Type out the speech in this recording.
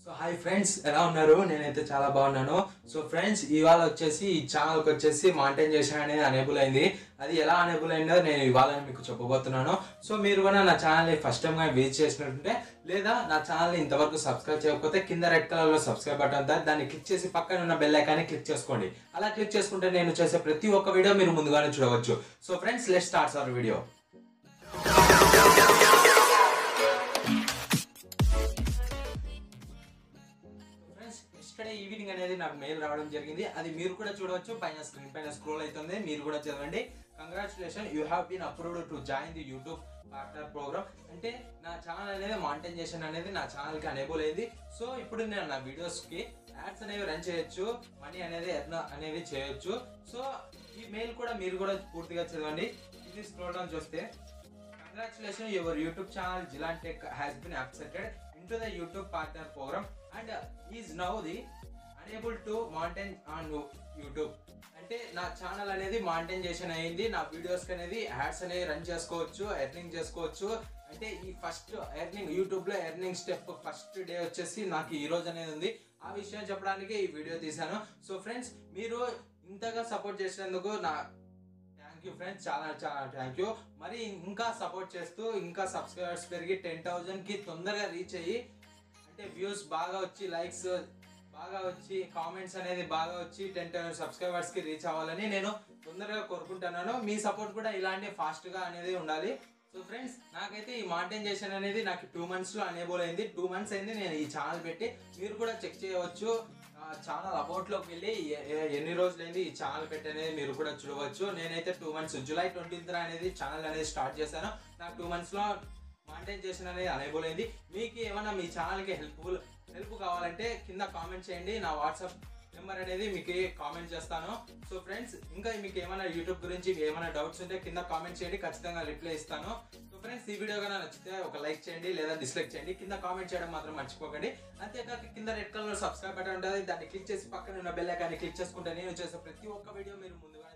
So hi friends ఎలా ఉన్నారు నేనైతే చాలా బాగున్నాను సో ఫ్రెండ్స్ ఇవాళ వచ్చేసి ఈ ఛానల్కి వచ్చేసి మాంటైన్ చేసిన అనేది అనేబుల్ అయింది అది ఎలా అనేబుల్ అయిందో నేను ఇవాళ మీకు చెప్పబోతున్నాను సో మీరు కూడా నా ఛానల్ని ఫస్ట్ టైం కానీ విజిట్ చేసినట్టుంటే లేదా నా ఛానల్ని ఇంతవరకు సబ్స్క్రైబ్ చేయకపోతే కింద రెడ్ కలర్లో సబ్స్క్రైబ్ బటన్ ఉంటుంది దాన్ని క్లిక్ చేసి పక్కన ఉన్న బెల్ ఐకాన్ని క్లిక్ చేసుకోండి అలా క్లిక్ చేసుకుంటే నేను చేసే ప్రతి ఒక్క వీడియో మీరు ముందుగానే చూడవచ్చు so friends let starts our video friends yesterday evening అనేది నాకు మెయిల్ రావడం జరిగింది అది మీరు కూడా చూడవచ్చు పైన స్క్రీన్ పైన స్క్రోల్ అవుతుంది మీరు కూడా చదవండి congratulation you have been approved to join the YouTube partner programme అంటే నా ఛానల్ అనేది మానిటైజేషన్ అనేది నా ఛానల్కి అనేబుల్ అయింది సో ఇప్పుడు నేను నా వీడియోస్కి యాడ్స్ అనేవి రన్ చేయొచ్చు మనీ అనేది ఎర్న్ అనేవి చేయొచ్చు సో ఈ మెయిల్ కూడా మీరు కూడా పూర్తిగా చదవండి ఇది స్క్రోల్ డౌన్ చూస్తే Congratulations, your YouTube channel Jilan Tech has been accepted into the YouTube partner program and uh, is now the unable to maintain on YouTube. అంటే నా ఛానల్ అనేది మానిటైజేషన్ అయింది నా వీడియోస్ అనేది యాడ్స్ అనేవి రన్ చేసుకోవచ్చు earning చేసుకోవచ్చు అంటే ఈ ఫస్ట్ ఎర్నింగ్ యూట్యూబ్ లో ఎర్నింగ్ స్టెప్ ఫస్ట్ డే వచ్చేసి నాకు ఈ రోజు అనేది ఉంది ఆ విషయం చెప్పడానికి ఈ వీడియో తీశాను సో ఫ్రెండ్స్ మీరు ఇంతగా సపోర్ట్ చేసినందుకు నా థ్యాంక్ యూ ఫ్రెండ్స్ చాలా చాలా థ్యాంక్ యూ మరి ఇంకా సపోర్ట్ చేస్తూ ఇంకా సబ్స్క్రైబర్స్ పెరిగి టెన్ థౌజండ్కి తొందరగా రీచ్ అయ్యి అంటే వ్యూస్ బాగా వచ్చి లైక్స్ బాగా వచ్చి కామెంట్స్ అనేది బాగా వచ్చి టెన్ థౌసండ్ సబ్స్క్రైబర్స్కి రీచ్ అవ్వాలని నేను తొందరగా కోరుకుంటున్నాను మీ సపోర్ట్ కూడా ఇలాంటి ఫాస్ట్గా అనేది ఉండాలి సో ఫ్రెండ్స్ నాకైతే ఈ మానిటైజేషన్ అనేది నాకు టూ మంత్స్లో అనేబుల్ అయింది టూ మంత్స్ అయింది నేను ఈ ఛానల్ పెట్టి మీరు కూడా చెక్ చేయవచ్చు ఛానల్ అబౌట్లోకి వెళ్ళి ఎ- ఎ- ఎన్ని రోజులైంది ఈ ఛానల్ పెట్టి అనేది మీరు కూడా చూడవచ్చు నేనైతే టూ మంత్స్ జూలై ట్వంటీన్త్ అనేది ఛానల్ అనేది స్టార్ట్ చేశాను నాకు టూ మంత్స్లో మానిటైజేషన్ అనేది అనేబుల్ అయింది మీకు ఏమైనా మీ ఛానల్కి హెల్ప్ఫుల్ హెల్ప్ కావాలంటే కింద కామెంట్ చేయండి నా వాట్సాప్ నెంబర్ అనేది మీకు కామెంట్ చేస్తాను సో ఫ్రెండ్స్ ఇంకా మీకు ఏమైనా యూట్యూబ్ గురించి ఏమైనా డౌట్స్ ఉంటే కింద కామెంట్ చేయండి ఖచ్చితంగా రిప్లై ఇస్తాను సో ఫ్రెండ్స్ ఈ వీడియో కనుక నచ్చితే ఒక లైక్ చేయండి లేదా డిస్లైక్ చేయండి కింద కామెంట్ చేయడం మాత్రం మర్చిపోకండి అంతేకాక కింద రెడ్ కలర్ సబ్స్క్రైబ్ బటన్ ఉంటుంది దాన్ని క్లిక్ చేసి పక్కన ఉన్న బెల్ ఐకాన్ని క్లిక్ చేసుకుంటే నేను చేసే ప్రతి ఒక్క వీడియో మీరు ముందుగా